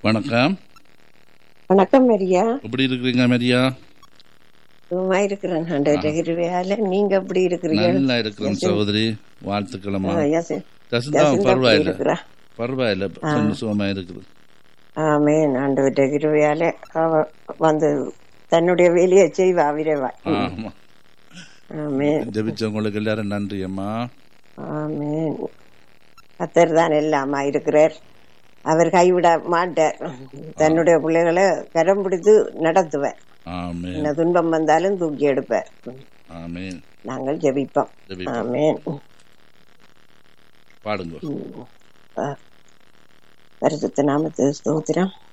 வணக்கம் வணக்கம் மரியா எப்படி இருக்கிறீங்க மரியா சும்மா இருக்கிறேன் ஆண்டவர்கிட்ட கிருபையால நீங்க எப்படி இருக்கிறீங்க நல்லா இருக்கிறேன் சகோதரி வாழ்த்துக்கிழமா ஆ, யசி- ஜசந்தா யசிந்தா எப்படி பரவாயில்ல இருக்கிறா பரவாயில்ல கொஞ்சம் சுகமா இருக்குது ஆமேன் ஆண்டவர்கிட்ட கிருபையால அவ வந்து தன்னுடைய வேலையை செய்வா விரைவா ஆமா ஆமேன் ஜெபிச்சவங்களுக்கு எல்லாரும் நன்றி அம்மா ஆமேன் கத்தர் தான் எல்லாமா இருக்கிறார் அவர் கைவிட மாட்டார் தன்னுடைய பிள்ளைகளை கரம் பிடித்து நடத்துவார் ஆமேன் என்ன துன்பம் வந்தாலும் தூக்கி எடுப்பார் ஆமேன் நாங்கள் ஜெபிப்போம் ஜெபிப்போம். ஆமேன் பாடுங்க பரிசுத்த நாமத்து ஸ்தோத்திரம்